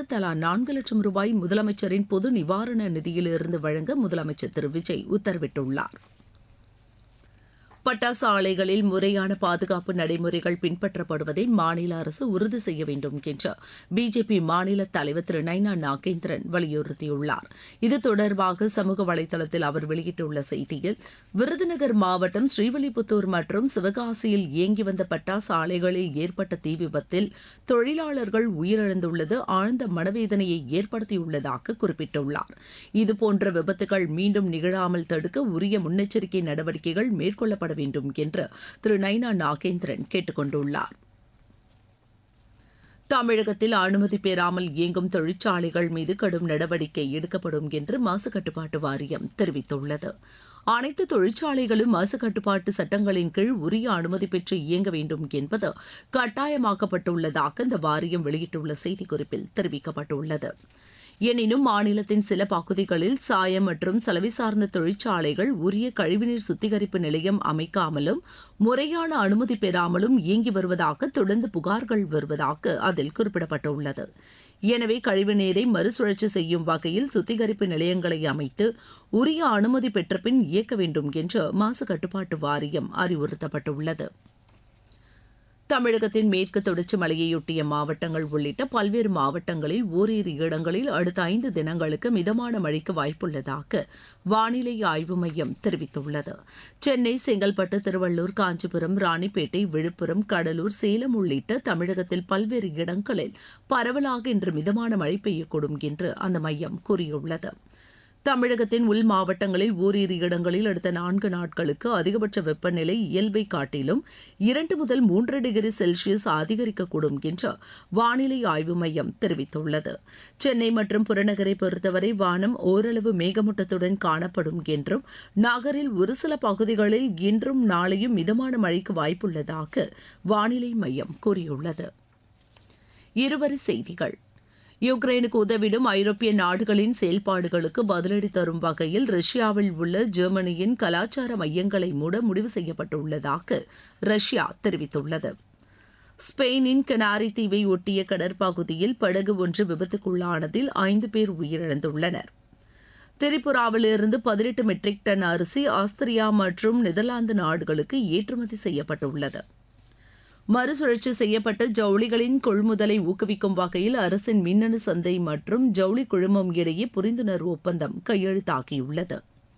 குடும்பத்திற்கு தலா நான்கு லட்சம் ரூபாய் முதலமைச்சரின் பொது நிவாரண நிதியிலிருந்து வழங்க முதலமைச்சர் திரு விஜய் உத்தரவிட்டுள்ளார் பட்டாசு ஆலைகளில் முறையான பாதுகாப்பு நடைமுறைகள் பின்பற்றப்படுவதை மாநில அரசு உறுதி செய்ய வேண்டும் என்று பிஜேபி மாநில தலைவர் திரு நைனா நாகேந்திரன் வலியுறுத்தியுள்ளார் இது தொடர்பாக சமூக வலைதளத்தில் அவர் வெளியிட்டுள்ள செய்தியில் விருதுநகர் மாவட்டம் ஸ்ரீவில்லிபுத்தூர் மற்றும் சிவகாசியில் இயங்கி வந்த பட்டாசு ஆலைகளில் ஏற்பட்ட தீ விபத்தில் தொழிலாளர்கள் உயிரிழந்துள்ளது ஆழ்ந்த மனவேதனையை ஏற்படுத்தியுள்ளதாக குறிப்பிட்டுள்ளார் இதுபோன்ற விபத்துகள் மீண்டும் நிகழாமல் தடுக்க உரிய முன்னெச்சரிக்கை நடவடிக்கைகள் மேற்கொள்ளப்பட வேண்டும் என்று திரு நைனா நாகேந்திரன் கேட்டுக் கொண்டுள்ளார் தமிழகத்தில் அனுமதி பெறாமல் இயங்கும் தொழிற்சாலைகள் மீது கடும் நடவடிக்கை எடுக்கப்படும் என்று மாசு கட்டுப்பாட்டு வாரியம் தெரிவித்துள்ளது அனைத்து தொழிற்சாலைகளும் மாசு கட்டுப்பாட்டு சட்டங்களின் கீழ் உரிய அனுமதி பெற்று இயங்க வேண்டும் என்பது கட்டாயமாக்கப்பட்டுள்ளதாக இந்த வாரியம் வெளியிட்டுள்ள செய்திக்குறிப்பில் தெரிவிக்கப்பட்டுள்ளது எனினும் மாநிலத்தின் சில பகுதிகளில் சாயம் மற்றும் சலவை சார்ந்த தொழிற்சாலைகள் உரிய கழிவுநீர் சுத்திகரிப்பு நிலையம் அமைக்காமலும் முறையான அனுமதி பெறாமலும் இயங்கி வருவதாக தொடர்ந்து புகார்கள் வருவதாக அதில் குறிப்பிடப்பட்டுள்ளது எனவே கழிவுநீரை மறுசுழற்சி செய்யும் வகையில் சுத்திகரிப்பு நிலையங்களை அமைத்து உரிய அனுமதி பெற்ற பின் இயக்க வேண்டும் என்று மாசு கட்டுப்பாட்டு வாரியம் அறிவுறுத்தப்பட்டுள்ளது தமிழகத்தின் மேற்கு தொடர்ச்சி மலையையொட்டிய மாவட்டங்கள் உள்ளிட்ட பல்வேறு மாவட்டங்களில் ஓரிரு இடங்களில் அடுத்த ஐந்து தினங்களுக்கு மிதமான மழைக்கு வாய்ப்புள்ளதாக வானிலை ஆய்வு மையம் தெரிவித்துள்ளது சென்னை செங்கல்பட்டு திருவள்ளூர் காஞ்சிபுரம் ராணிப்பேட்டை விழுப்புரம் கடலூர் சேலம் உள்ளிட்ட தமிழகத்தில் பல்வேறு இடங்களில் பரவலாக இன்று மிதமான மழை பெய்யக்கூடும் என்று அந்த மையம் கூறியுள்ளது தமிழகத்தின் உள் மாவட்டங்களில் ஓரிரு இடங்களில் அடுத்த நான்கு நாட்களுக்கு அதிகபட்ச வெப்பநிலை இயல்பை காட்டிலும் இரண்டு முதல் மூன்று டிகிரி செல்சியஸ் அதிகரிக்கக்கூடும் என்று வானிலை ஆய்வு மையம் தெரிவித்துள்ளது சென்னை மற்றும் புறநகரை பொறுத்தவரை வானம் ஓரளவு மேகமூட்டத்துடன் காணப்படும் என்றும் நகரில் ஒரு சில பகுதிகளில் இன்றும் நாளையும் மிதமான மழைக்கு வாய்ப்புள்ளதாக வானிலை மையம் கூறியுள்ளது இருவரி செய்திகள் யுக்ரைனுக்கு உதவிடும் ஐரோப்பிய நாடுகளின் செயல்பாடுகளுக்கு பதிலடி தரும் வகையில் ரஷ்யாவில் உள்ள ஜெர்மனியின் கலாச்சார மையங்களை மூட முடிவு செய்யப்பட்டுள்ளதாக ரஷ்யா தெரிவித்துள்ளது ஸ்பெயினின் கனாரி தீவை ஒட்டிய கடற்பகுதியில் படகு ஒன்று விபத்துக்குள்ளானதில் ஐந்து பேர் உயிரிழந்துள்ளனர் திரிபுராவிலிருந்து பதினெட்டு மெட்ரிக் டன் அரிசி ஆஸ்திரியா மற்றும் நெதர்லாந்து நாடுகளுக்கு ஏற்றுமதி செய்யப்பட்டுள்ளது மறுசுழற்சி செய்யப்பட்ட ஜவுளிகளின் கொள்முதலை ஊக்குவிக்கும் வகையில் அரசின் மின்னணு சந்தை மற்றும் ஜவுளி குழுமம் இடையே புரிந்துணர்வு ஒப்பந்தம் கையெழுத்தாகியுள்ளது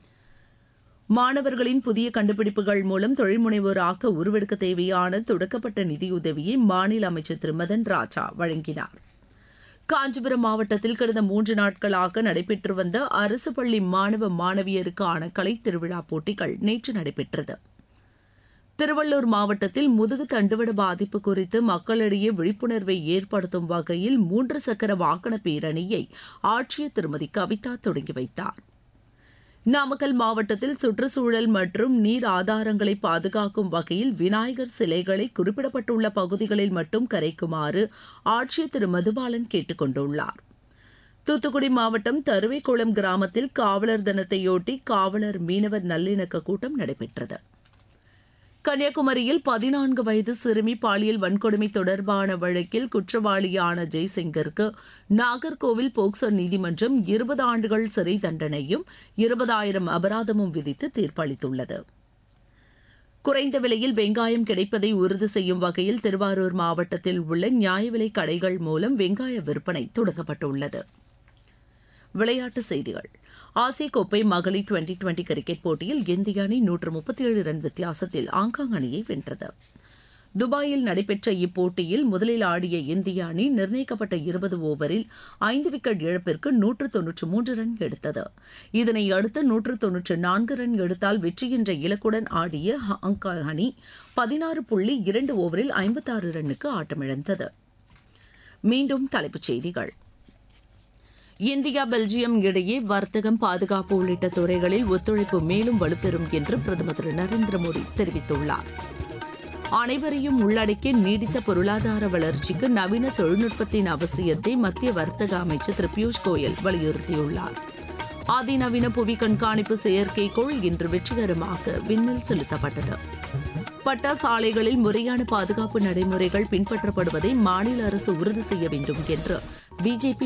மாணவர்களின் புதிய கண்டுபிடிப்புகள் மூலம் தொழில்முனைவோர் ஆக்க உருவெடுக்க தேவையான தொடக்கப்பட்ட நிதியுதவியை மாநில அமைச்சர் திரு மதன் ராஜா வழங்கினார் காஞ்சிபுரம் மாவட்டத்தில் கடந்த மூன்று நாட்களாக நடைபெற்று வந்த அரசு பள்ளி மாணவ மாணவியருக்கான கலைத் திருவிழா போட்டிகள் நேற்று நடைபெற்றது திருவள்ளூர் மாவட்டத்தில் முதுகு தண்டுவட பாதிப்பு குறித்து மக்களிடையே விழிப்புணர்வை ஏற்படுத்தும் வகையில் மூன்று சக்கர வாகன பேரணியை ஆட்சியர் திருமதி கவிதா தொடங்கி வைத்தார் நாமக்கல் மாவட்டத்தில் சுற்றுச்சூழல் மற்றும் நீர் ஆதாரங்களை பாதுகாக்கும் வகையில் விநாயகர் சிலைகளை குறிப்பிடப்பட்டுள்ள பகுதிகளில் மட்டும் கரைக்குமாறு ஆட்சியர் திரு மதுபாலன் கேட்டுக் கொண்டுள்ளார் தூத்துக்குடி மாவட்டம் தருவைக்குளம் கிராமத்தில் காவலர் தினத்தையொட்டி காவலர் மீனவர் நல்லிணக்க கூட்டம் நடைபெற்றது கன்னியாகுமரியில் பதினான்கு வயது சிறுமி பாலியல் வன்கொடுமை தொடர்பான வழக்கில் குற்றவாளியான ஜெய்சிங்கிற்கு நாகர்கோவில் போக்சோ நீதிமன்றம் இருபது ஆண்டுகள் சிறை தண்டனையும் இருபதாயிரம் அபராதமும் விதித்து தீர்ப்பளித்துள்ளது குறைந்த விலையில் வெங்காயம் கிடைப்பதை உறுதி செய்யும் வகையில் திருவாரூர் மாவட்டத்தில் உள்ள நியாய விலை கடைகள் மூலம் வெங்காய விற்பனை தொடங்கப்பட்டுள்ளது விளையாட்டுச் செய்திகள் ஆசிய கோப்பை மகளிர் டுவெண்டி டுவெண்டி கிரிக்கெட் போட்டியில் இந்திய அணி நூற்று முப்பத்தி ஏழு ரன் வித்தியாசத்தில் ஆங்காங் அணியை வென்றது துபாயில் நடைபெற்ற இப்போட்டியில் முதலில் ஆடிய இந்திய அணி நிர்ணயிக்கப்பட்ட இருபது ஓவரில் ஐந்து விக்கெட் இழப்பிற்கு நூற்று தொன்னூற்று மூன்று ரன் எடுத்தது இதனை அடுத்து நூற்று தொன்னூற்று நான்கு ரன் எடுத்தால் வெற்றி என்ற இலக்குடன் ஆடிய ஹாங்காங் அணி பதினாறு புள்ளி இரண்டு ஓவரில் ஐம்பத்தாறு ரன்னுக்கு ஆட்டமிழந்தது மீண்டும் தலைப்புச் செய்திகள் இந்தியா பெல்ஜியம் இடையே வர்த்தகம் பாதுகாப்பு உள்ளிட்ட துறைகளில் ஒத்துழைப்பு மேலும் வலுப்பெறும் என்று பிரதமர் திரு நரேந்திர மோடி தெரிவித்துள்ளார் அனைவரையும் உள்ளடக்கிய நீடித்த பொருளாதார வளர்ச்சிக்கு நவீன தொழில்நுட்பத்தின் அவசியத்தை மத்திய வர்த்தக அமைச்சர் திரு பியூஷ் கோயல் வலியுறுத்தியுள்ளார் அதிநவீன புவி கண்காணிப்பு செயற்கைக்கோள் இன்று வெற்றிகரமாக விண்ணில் செலுத்தப்பட்டது பட்டாசு ஆலைகளில் முறையான பாதுகாப்பு நடைமுறைகள் பின்பற்றப்படுவதை மாநில அரசு உறுதி செய்ய வேண்டும் என்று பிஜேபி